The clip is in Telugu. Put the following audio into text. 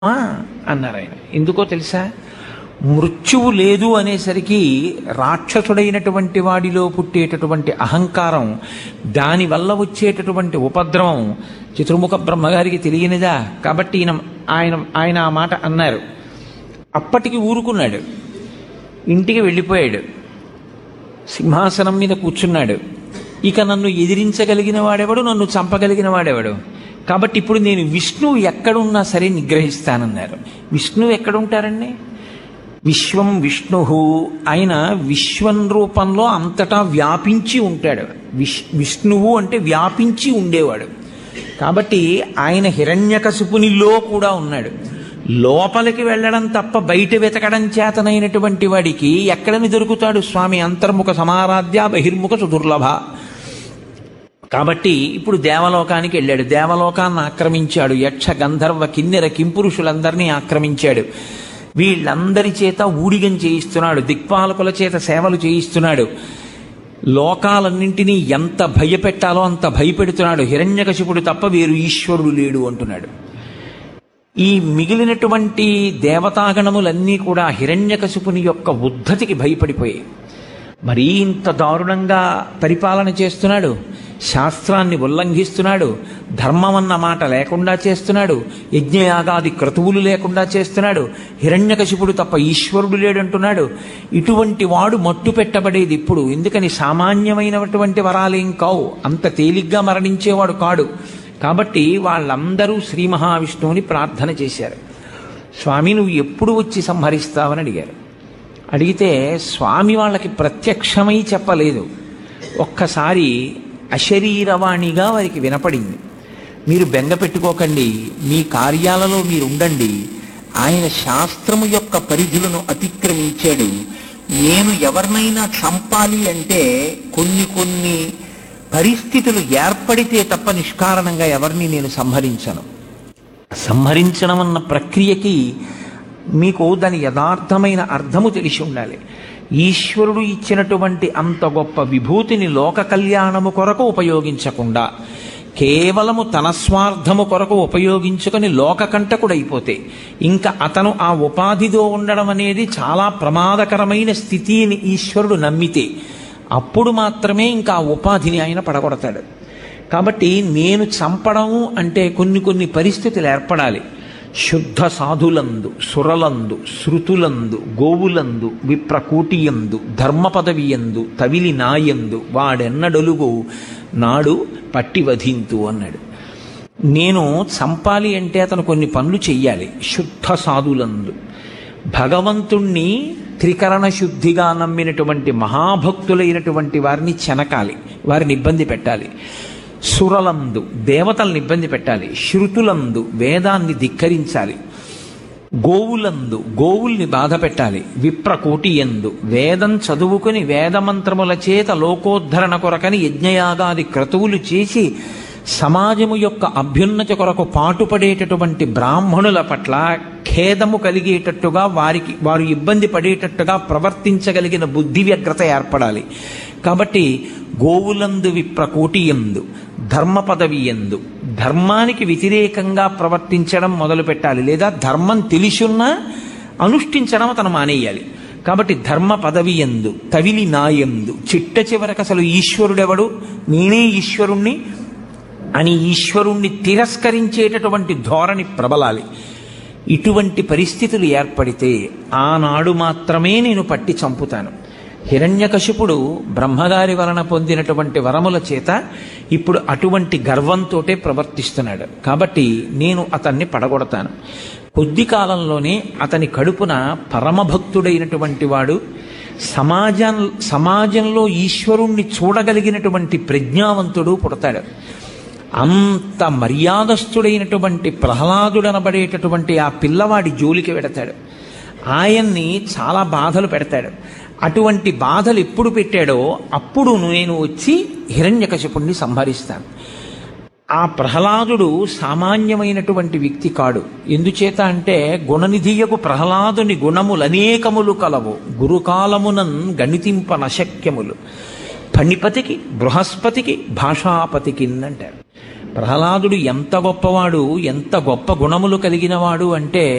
ఆ, అన్నారు ఆయన ఎందుకో తెలుసా మృత్యువు లేదు అనేసరికి రాక్షసుడైనటువంటి వాడిలో పుట్టేటటువంటి అహంకారం దానివల్ల వచ్చేటటువంటి ఉపద్రవం చతుర్ముఖ బ్రహ్మగారికి తెలియనిదా కాబట్టి ఈయన ఆయన ఆయన ఆ మాట అన్నారు అప్పటికి ఊరుకున్నాడు ఇంటికి వెళ్ళిపోయాడు సింహాసనం మీద కూర్చున్నాడు ఇక నన్ను ఎదిరించగలిగిన వాడెవడు నన్ను చంపగలిగిన వాడెవడు కాబట్టి ఇప్పుడు నేను విష్ణువు ఎక్కడున్నా సరే నిగ్రహిస్తానన్నారు విష్ణువు ఎక్కడుంటారండి విశ్వం విష్ణు ఆయన విశ్వం రూపంలో అంతటా వ్యాపించి ఉంటాడు విష్ విష్ణువు అంటే వ్యాపించి ఉండేవాడు కాబట్టి ఆయన హిరణ్యకశిపునిలో కూడా ఉన్నాడు లోపలికి వెళ్ళడం తప్ప బయట వెతకడం చేతనైనటువంటి వాడికి ఎక్కడని దొరుకుతాడు స్వామి అంతర్ముఖ సమారాధ్య బహిర్ముఖ సుదుర్లభ కాబట్టి ఇప్పుడు దేవలోకానికి వెళ్ళాడు దేవలోకాన్ని ఆక్రమించాడు యక్ష గంధర్వ కిన్నెర కింపురుషులందరినీ ఆక్రమించాడు వీళ్ళందరి చేత ఊడిగం చేయిస్తున్నాడు దిక్పాలకుల చేత సేవలు చేయిస్తున్నాడు లోకాలన్నింటినీ ఎంత భయపెట్టాలో అంత భయపెడుతున్నాడు హిరణ్యకశిపుడు తప్ప వేరు ఈశ్వరుడు లేడు అంటున్నాడు ఈ మిగిలినటువంటి దేవతాగణములన్నీ కూడా హిరణ్యకశిపుని యొక్క ఉద్ధతికి భయపడిపోయాయి మరీ ఇంత దారుణంగా పరిపాలన చేస్తున్నాడు శాస్త్రాన్ని ఉల్లంఘిస్తున్నాడు ధర్మం అన్న మాట లేకుండా చేస్తున్నాడు యజ్ఞయాగాది క్రతువులు లేకుండా చేస్తున్నాడు హిరణ్యకశిపుడు తప్ప ఈశ్వరుడు లేడంటున్నాడు ఇటువంటి వాడు మట్టు పెట్టబడేది ఇప్పుడు ఎందుకని సామాన్యమైనటువంటి వరాలేం కావు అంత తేలిగ్గా మరణించేవాడు కాడు కాబట్టి వాళ్ళందరూ శ్రీ మహావిష్ణువుని ప్రార్థన చేశారు స్వామి నువ్వు ఎప్పుడు వచ్చి సంహరిస్తావని అడిగారు అడిగితే స్వామి వాళ్ళకి ప్రత్యక్షమై చెప్పలేదు ఒక్కసారి అశరీరవాణిగా వారికి వినపడింది మీరు బెంగ పెట్టుకోకండి మీ కార్యాలలో మీరు ఉండండి ఆయన శాస్త్రము యొక్క పరిధులను అతిక్రమించాడు నేను ఎవరినైనా చంపాలి అంటే కొన్ని కొన్ని పరిస్థితులు ఏర్పడితే తప్ప నిష్కారణంగా ఎవరిని నేను సంహరించను సంహరించడం అన్న ప్రక్రియకి మీకు దాని యథార్థమైన అర్థము తెలిసి ఉండాలి ఈశ్వరుడు ఇచ్చినటువంటి అంత గొప్ప విభూతిని లోక కళ్యాణము కొరకు ఉపయోగించకుండా కేవలము తన స్వార్థము కొరకు ఉపయోగించుకొని లోకకంటకుడైపోతే ఇంకా అతను ఆ ఉపాధితో ఉండడం అనేది చాలా ప్రమాదకరమైన స్థితిని ఈశ్వరుడు నమ్మితే అప్పుడు మాత్రమే ఇంకా ఆ ఉపాధిని ఆయన పడగొడతాడు కాబట్టి నేను చంపడం అంటే కొన్ని కొన్ని పరిస్థితులు ఏర్పడాలి శుద్ధ సాధులందు సురలందు శృతులందు గోవులందు విప్రకూటియందు ధర్మ పదవియందు తవిలి నాయందు వాడెన్నడొలుగు నాడు పట్టి వధింతు అన్నాడు నేను చంపాలి అంటే అతను కొన్ని పనులు చెయ్యాలి శుద్ధ సాధులందు భగవంతుణ్ణి త్రికరణ శుద్ధిగా నమ్మినటువంటి మహాభక్తులైనటువంటి వారిని చెనకాలి వారిని ఇబ్బంది పెట్టాలి సురలందు దేవతల్ని ఇబ్బంది పెట్టాలి శృతులందు వేదాన్ని ధిక్కరించాలి గోవులందు గోవుల్ని బాధ పెట్టాలి విప్రకోటి ఎందు వేదం చదువుకుని వేదమంత్రముల చేత లోకోద్ధరణ కొరకని యజ్ఞయాగాది క్రతువులు చేసి సమాజము యొక్క అభ్యున్నతి కొరకు పాటుపడేటటువంటి బ్రాహ్మణుల పట్ల ఖేదము కలిగేటట్టుగా వారికి వారు ఇబ్బంది పడేటట్టుగా ప్రవర్తించగలిగిన బుద్ధి వ్యగ్రత ఏర్పడాలి కాబట్టి గోవులందు విప్రకోటి ఎందు ధర్మ పదవి ఎందు ధర్మానికి వ్యతిరేకంగా ప్రవర్తించడం మొదలు పెట్టాలి లేదా ధర్మం తెలిసున్నా అనుష్ఠించడం అతను మానేయాలి కాబట్టి ధర్మ పదవి ఎందు తవిలి నాయందు చిట్ట చివరకు అసలు ఈశ్వరుడెవడు నేనే ఈశ్వరుణ్ణి అని ఈశ్వరుణ్ణి తిరస్కరించేటటువంటి ధోరణి ప్రబలాలి ఇటువంటి పరిస్థితులు ఏర్పడితే ఆనాడు మాత్రమే నేను పట్టి చంపుతాను హిరణ్యకశిపుడు బ్రహ్మగారి వలన పొందినటువంటి వరముల చేత ఇప్పుడు అటువంటి గర్వంతోటే ప్రవర్తిస్తున్నాడు కాబట్టి నేను అతన్ని పడగొడతాను కొద్ది కాలంలోనే అతని కడుపున పరమభక్తుడైనటువంటి వాడు సమాజం సమాజంలో ఈశ్వరుణ్ణి చూడగలిగినటువంటి ప్రజ్ఞావంతుడు పుడతాడు అంత మర్యాదస్థుడైనటువంటి ప్రహ్లాదుడనబడేటటువంటి ఆ పిల్లవాడి జోలికి పెడతాడు ఆయన్ని చాలా బాధలు పెడతాడు అటువంటి బాధలు ఎప్పుడు పెట్టాడో అప్పుడు నేను వచ్చి హిరణ్యకశిపుణ్ణి సంహరిస్తాను ఆ ప్రహ్లాదుడు సామాన్యమైనటువంటి వ్యక్తి కాడు ఎందుచేత అంటే గుణనిధియకు ప్రహ్లాదుని గుణములనేకములు కలవు గురుకాలమునన్ గణితింప నశక్యములు ఫణిపతికి బృహస్పతికి భాషాపతికి అంటారు ప్రహ్లాదుడు ఎంత గొప్పవాడు ఎంత గొప్ప గుణములు కలిగినవాడు అంటే